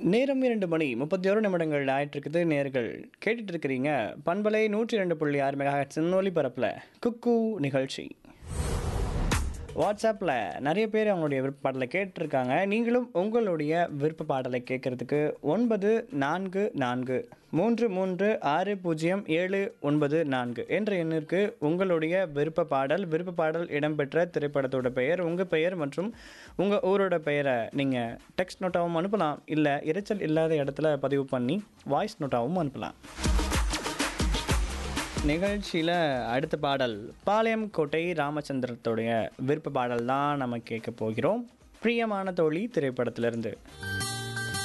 நேரம் இரண்டு மணி முப்பத்தி ஒரு நிமிடங்கள் ஆயிட்டிருக்குது நேர்கள் கேட்டுட்டு இருக்கிறீங்க பண்பலை நூற்றி ரெண்டு புள்ளி ஆறு மெகா சின்னொலி பரப்பில் குக்கு நிகழ்ச்சி வாட்ஸ்அப்பில் நிறைய பேர் அவங்களுடைய விருப்ப பாடலை கேட்டிருக்காங்க நீங்களும் உங்களுடைய விருப்ப பாடலை கேட்குறதுக்கு ஒன்பது நான்கு நான்கு மூன்று மூன்று ஆறு பூஜ்ஜியம் ஏழு ஒன்பது நான்கு என்ற எண்ணிற்கு உங்களுடைய விருப்ப பாடல் விருப்ப பாடல் இடம்பெற்ற திரைப்படத்தோட பெயர் உங்கள் பெயர் மற்றும் உங்கள் ஊரோட பெயரை நீங்கள் டெக்ஸ்ட் நோட்டாகவும் அனுப்பலாம் இல்லை இரைச்சல் இல்லாத இடத்துல பதிவு பண்ணி வாய்ஸ் நோட்டாகவும் அனுப்பலாம் நிகழ்ச்சியில் அடுத்த பாடல் பாளையம் கோட்டை ராமச்சந்திரத்துடைய விருப்ப பாடல் தான் நம்ம கேட்க போகிறோம் பிரியமான தோழி திரைப்படத்திலிருந்து